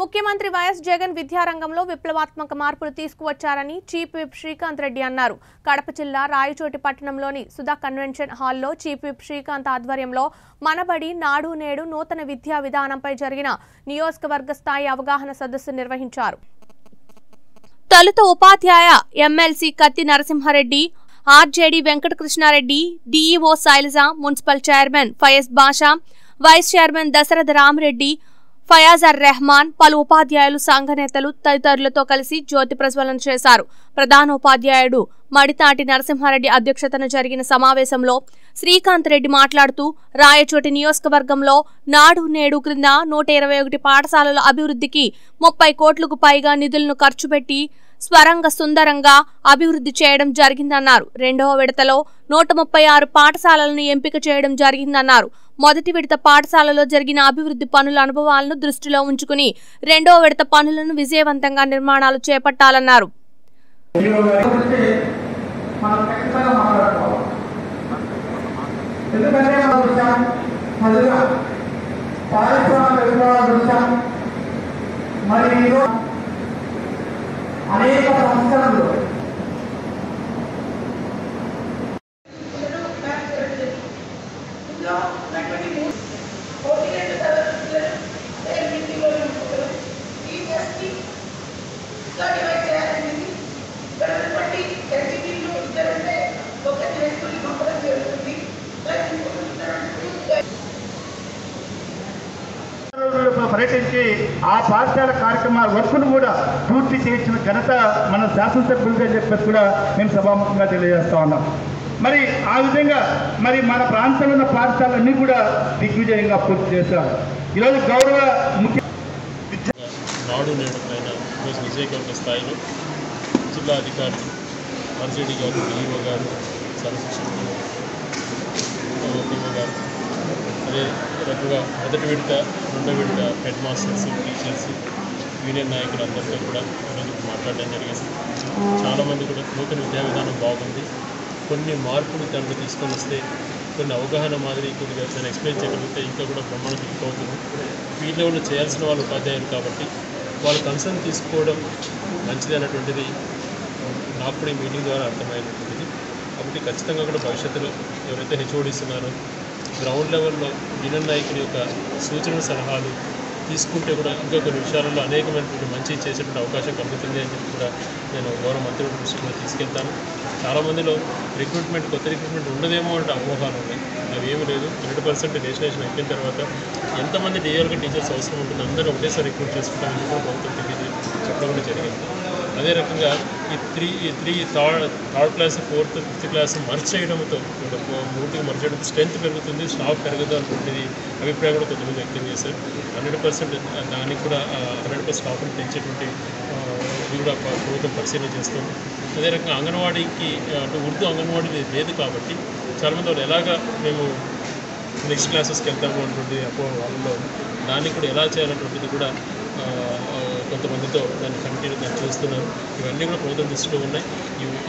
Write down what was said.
ముఖ్యమంత్రి వైఎస్ జగన్ విద్యారంగంలో విప్లవాత్మక మార్పులు తీసుకువచ్చారని చీఫ్ విప్ శ్రీకాంత్ రెడ్డి అన్నారు కడప జిల్లా రాయచోటి పట్టణంలోని సుధా కన్వెన్షన్ హాల్లో చీఫ్ విప్ శ్రీకాంత్ ఆధ్వర్యంలో మనబడి నాడు నేడు నూతన విద్యా విధానంపై జరిగిన నియోజకవర్గ స్థాయి అవగాహన సదస్సు నిర్వహించారు తొలుత ఉపాధ్యాయ MLC Katti Narasimha Reddy RJD Venkatakrishna Reddy DEO Sailaja municipal chairman Fayaz Basha vice chairman Dasaratha Rama Reddy Fayaz అర్ రెహమాన్ పలు ఉపాధ్యాయులు సంఘ నేతలు తదితరులతో కలిసి జ్యోతి ప్రజ్వలన చేశారు ప్రధాన ఉపాధ్యాయుడు మడితాటి నరసింహారెడ్డి అధ్యక్షతన జరిగిన సమావేశంలో శ్రీకాంత్ రెడ్డి మాట్లాడుతూ రాయచోటి నియోజకవర్గంలో నాడు నేడు క్రింద నూట ఇరవై ఒకటి పాఠశాలల అభివృద్ధికి ముప్పై కోట్లకు పైగా నిధులను ఖర్చు పెట్టి స్వరంగ సుందరంగా అభివృద్ధి చేయడం జరిగిందన్నారు రెండవ విడతలో నూట ముప్పై ఆరు పాఠశాలలను ఎంపిక చేయడం జరిగిందన్నారు మొదటి విడత పాఠశాలలో జరిగిన అభివృద్ధి పనుల అనుభవాలను దృష్టిలో ఉంచుకుని రెండవ విడత పనులను విజయవంతంగా నిర్మాణాలు చేపట్టాలన్నారు గురించి మనం ఖచ్చితంగా మాట్లాడుకోవాలి ఎందుకంటే మనం చూసాం చదువుగా పారిశ్రామిక విప్లవాలు చూసాం మరి ఈరోజు అనేక సంస్థలు రోజులు పర్యటించి ఆ పాఠశాల కార్యక్రమాల వర్క్ను కూడా పూర్తి చేయించిన ఘనత మన శాసనసభ్యులుగా చెప్పేసి కూడా మేము సభాముఖంగా తెలియజేస్తా ఉన్నాం మరి ఆ విధంగా మరి మన ప్రాంతంలో ఉన్న పాఠశాలన్నీ కూడా దిగ్విజయంగా పూర్తి చేశారు ఈరోజు గౌరవ ముఖ్య నాడు నేడు పైన ఈరోజు విజయకర్మ స్థాయిలో జిల్లా అధికారులు ఆర్జేడీ గారు డిఈఓ గారు సర్వశిక్షకులు ఓపీఓ గారు అదే రకంగా మొదటి విడత రెండో విడత హెడ్ మాస్టర్స్ టీచర్స్ యూనియన్ నాయకులు అందరితో కూడా ఈరోజు మాట్లాడడం జరిగింది చాలామంది కూడా నూతన విద్యా విధానం బాగుంది కొన్ని మార్పులు దాంట్లో తీసుకొని వస్తే కొన్ని అవగాహన మాదిరి కొద్దిగా దాన్ని ఎక్స్ప్లెయిన్ చేయగలిగితే ఇంకా కూడా బ్రహ్మాండంగా ఇంకా అవుతుంది ఫీల్డ్ లెవెల్లో చేయాల్సిన వాళ్ళు ఉపాధ్యాయులు కాబట్టి వాళ్ళ కన్సర్న్ తీసుకోవడం మంచిది అన్నటువంటిది నాకు కూడా ఈ మీటింగ్ ద్వారా అర్థమైనటువంటిది కాబట్టి ఖచ్చితంగా కూడా భవిష్యత్తులో ఎవరైతే హెచ్ఓడీస్ ఉన్నారో గ్రౌండ్ లెవెల్లో యూనియన్ నాయకుల యొక్క సూచనలు సలహాలు తీసుకుంటే కూడా ఇంకా కొన్ని విషయాలలో అనేకమైనటువంటి మంచి చేసేటువంటి అవకాశం కలుగుతుంది అని చెప్పి కూడా నేను గౌరవ మంత్రి దృష్టికి కూడా తీసుకెళ్తాను చాలామందిలో రిక్రూట్మెంట్ కొత్త రిక్రూట్మెంట్ ఉండదేమో అంటే అమోహాలు ఉన్నాయి అవి ఏమీ లేదు హండ్రెడ్ పర్సెంట్ రిజిస్ట్రేషన్ అయిపోయిన తర్వాత ఎంతమంది డిఆర్గా టీచర్స్ అవసరం ఉంటుంది అందరూ ఒకటేసారి రిక్రూట్ చేసుకుంటామని కూడా ప్రభుత్వం తెలియదు చెప్పడం కూడా జరిగింది అదే రకంగా ఈ త్రీ ఈ three third third class fourth fifth class merge చేయడంతో ఒక మూటికి మర్చ్ చేయడం స్ట్రెంత్ పెరుగుతుంది స్టాఫ్ పెరగదు అనుకుంటుంది అభిప్రాయం కూడా కొంతమంది వ్యక్తం చేశారు హండ్రెడ్ పర్సెంట్ దానికి కూడా హండ్రెడ్ పర్సెంట్ స్టాఫ్ని పెంచేటువంటి ఆ, ఇది కూడా ప- ప్రభుత్వం పరిశీలన చేస్తుంది అదే రకంగా అంగన్వాడీకి ఆ, అంటే ఉర్దూ అంగన్వాడీ లేదు కాబట్టి చాలామంది వాళ్ళు ఎలాగా మేము నెక్స్ట్ క్లాసెస్కి వెళ్తాము అన్నటువంటి అపో వాళ్ళలో దాన్ని కూడా ఎలా చేయాలన్నటువంటిది కూడా ఆ, ఆ, కొంతమందితో దాన్ని కమిటీలు దాన్ని చూస్తున్నారు ఇవన్నీ కూడా ప్రభుత్వం దృష్టిలో ఉన్నాయి ఇవి